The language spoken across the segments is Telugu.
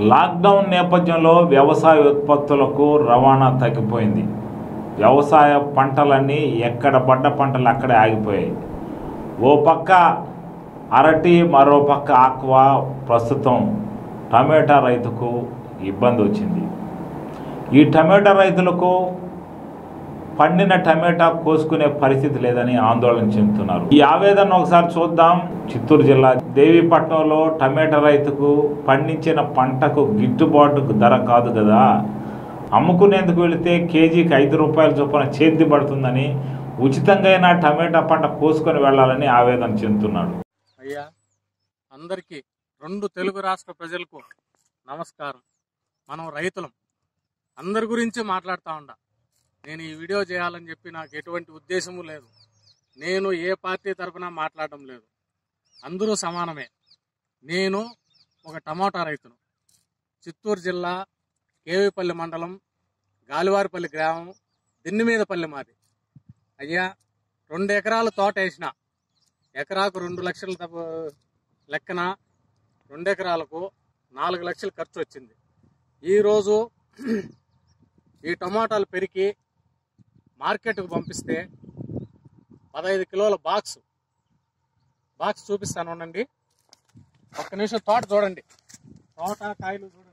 లాక్డౌన్ నేపథ్యంలో వ్యవసాయ ఉత్పత్తులకు రవాణా తగ్గిపోయింది వ్యవసాయ పంటలన్నీ ఎక్కడ పడ్డ పంటలు అక్కడే ఆగిపోయాయి ఓ పక్క అరటి మరో పక్క ఆక్వా ప్రస్తుతం టమాటా రైతుకు ఇబ్బంది వచ్చింది ఈ టమాటా రైతులకు పండిన టమాటా కోసుకునే పరిస్థితి లేదని ఆందోళన చెందుతున్నారు ఈ ఆవేదన ఒకసారి చూద్దాం చిత్తూరు జిల్లా దేవీపట్నంలో టమాటా రైతుకు పండించిన పంటకు గిట్టుబాటు ధర కాదు కదా అమ్ముకునేందుకు వెళితే కేజీకి ఐదు రూపాయల చొప్పున చేతి పడుతుందని ఉచితంగా అయినా టమాటా పంట కోసుకొని వెళ్ళాలని ఆవేదన చెందుతున్నాడు అయ్యా అందరికీ రెండు తెలుగు రాష్ట్ర ప్రజలకు నమస్కారం మనం రైతులం అందరి గురించి మాట్లాడుతూ ఉండా నేను ఈ వీడియో చేయాలని చెప్పి నాకు ఎటువంటి ఉద్దేశము లేదు నేను ఏ పార్టీ తరఫున మాట్లాడడం లేదు అందరూ సమానమే నేను ఒక టమాటా రైతును చిత్తూరు జిల్లా కేవీపల్లి మండలం గాలివారిపల్లి గ్రామం దిన్నిమీదపల్లి మాది అయ్యా రెండు ఎకరాల తోట వేసిన ఎకరాకు రెండు లక్షల తప్ప- లెక్కన రెండు ఎకరాలకు నాలుగు లక్షలు ఖర్చు వచ్చింది ఈరోజు ఈ టమాటాలు పెరిగి మార్కెట్కు పంపిస్తే పదహైదు కిలోల బాక్స్ బాక్స్ చూపిస్తాను ఉండండి ఒక్క నిమిషం తోట చూడండి తోట కాయలు చూడండి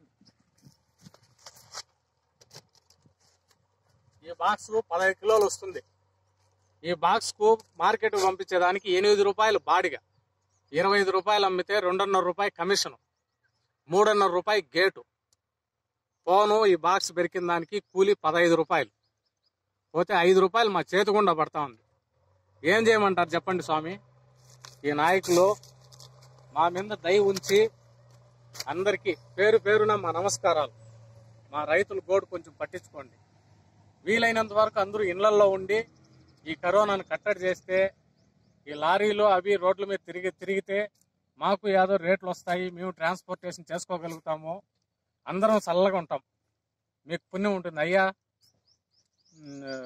ఈ బాక్స్ పదహైదు కిలోలు వస్తుంది ఈ బాక్స్ కు మార్కెట్ పంపించేదానికి ఎనిమిది రూపాయలు బాడిగ ఇరవై ఐదు రూపాయలు అమ్మితే రెండున్నర రూపాయి కమిషన్ మూడున్నర రూపాయి గేటు పోను ఈ బాక్స్ పెరికిన దానికి కూలి పదహైదు రూపాయలు పోతే ఐదు రూపాయలు మా చేతిగుండా పడతా ఉంది ఏం చేయమంటారు చెప్పండి స్వామి ఈ నాయకులు మా మీద దయ ఉంచి అందరికీ పేరు పేరున మా నమస్కారాలు మా రైతుల గోడు కొంచెం పట్టించుకోండి వీలైనంత వరకు అందరూ ఇళ్లలో ఉండి ఈ కరోనాను కట్టడి చేస్తే ఈ లారీలు అవి రోడ్ల మీద తిరిగి తిరిగితే మాకు ఏదో రేట్లు వస్తాయి మేము ట్రాన్స్పోర్టేషన్ చేసుకోగలుగుతాము అందరం చల్లగా ఉంటాం మీకు పుణ్యం ఉంటుంది అయ్యా ఉమ్,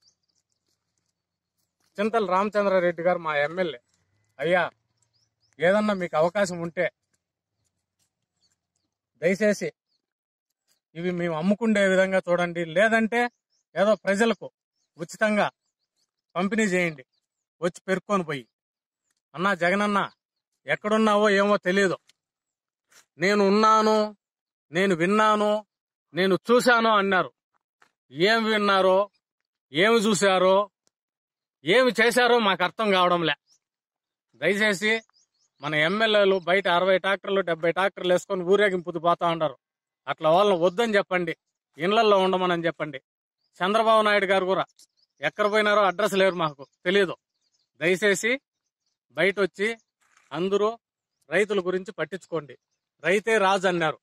చింతల రామచంద్రారెడ్డి గారు మా ఎమ్మెల్యే అయ్యా ఏదన్నా మీకు అవకాశం ఉంటే దయచేసి ఇవి మేము అమ్ముకుండే విధంగా చూడండి లేదంటే ఏదో ప్రజలకు ఉచితంగా పంపిణీ చేయండి వచ్చి పెరుక్కొని పోయి అన్నా జగనన్న ఎక్కడున్నావో ఏమో తెలియదు నేను ఉన్నాను నేను విన్నాను నేను చూశాను అన్నారు ఏం విన్నారో ఏమి చూశారో ఏమి చేశారో మాకు అర్థం కావడంలే దయచేసి మన ఎమ్మెల్యేలు బయట అరవై ట్రాక్టర్లు డెబ్బై ట్రాక్టర్లు వేసుకొని ఊరేగింపుతూ పోతా ఉంటారు అట్లా వాళ్ళని వద్దని చెప్పండి ఇళ్లల్లో ఉండమని చెప్పండి చంద్రబాబు నాయుడు గారు కూడా ఎక్కడ పోయినారో అడ్రస్ లేరు మాకు తెలియదు దయచేసి బయట వచ్చి అందరూ రైతుల గురించి పట్టించుకోండి రైతే రాజు అన్నారు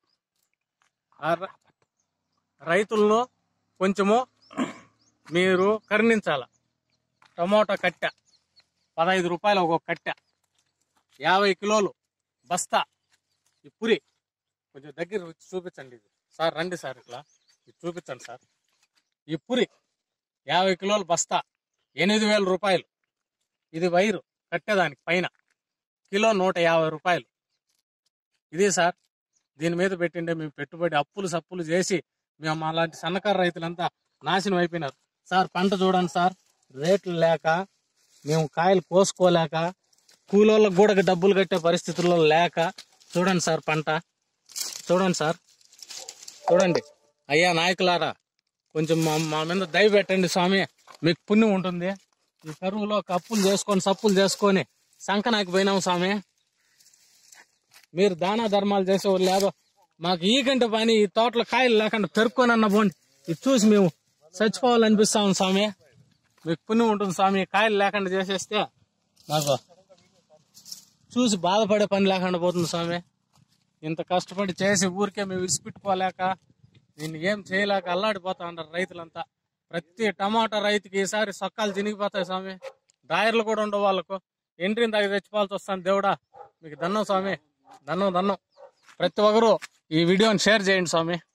ఆ ర- రైతులను కొంచెము మీరు కరుణించాల టమోటా కట్టె పదహైదు రూపాయలు ఒక్కొక్క కట్టె యాభై కిలోలు బస్తా ఈ పురి కొంచెం దగ్గర వచ్చి చూపించండి ఇది సార్ రండి సార్ ఇట్లా ఇది చూపించండి సార్ ఈ పురి యాభై కిలోల బస్తా ఎనిమిది వేల రూపాయలు ఇది వైరు కట్టేదానికి పైన కిలో నూట యాభై రూపాయలు ఇది సార్ దీని మీద పెట్టిండే మేము పెట్టుబడి అప్పులు సప్పులు చేసి మేము అలాంటి సన్నకారు రైతులంతా నాశనం అయిపోయినారు సార్ పంట చూడండి సార్ రేట్లు లేక మేము కాయలు కోసుకోలేక కూలోళ్ళకు కూడా డబ్బులు కట్టే పరిస్థితుల్లో లేక చూడండి సార్ పంట చూడండి సార్ చూడండి అయ్యా నాయకులారా కొంచెం మా మా మీద దయ పెట్టండి స్వామి మీకు పుణ్యం ఉంటుంది ఈ కరువులో కప్పులు చేసుకొని సప్పులు చేసుకొని సంకనాకి పోయినాం స్వామి మీరు దానా ధర్మాలు చేసేవాళ్ళు లేదో మాకు ఈ గంట పని ఈ తోటలో కాయలు లేకుండా పెరుక్కొని అన్న పోండి ఇది చూసి మేము చచ్చిపోవాలనిపిస్తా ఉంది స్వామి మీకు పుణ్యం ఉంటుంది స్వామి కాయలు లేకుండా చేసేస్తే నాకు చూసి బాధపడే పని లేకుండా పోతుంది స్వామి ఇంత కష్టపడి చేసి ఊరికే మేము విసిపెట్టుకోలేక దీన్ని ఏం చేయలేక అల్లాడిపోతా ఉంటారు రైతులంతా ప్రతి టమాటా రైతుకి ఈసారి సొక్కాలు చినిగిపోతాయి స్వామి డాయర్లు కూడా ఉండవు వాళ్ళకు ఎంట్రీని తాగి తెచ్చిపోవాల్సి వస్తాను దేవుడా మీకు దన్నం స్వామి దన్నం దన్నం ప్రతి ఒక్కరూ ఈ వీడియోని షేర్ చేయండి స్వామి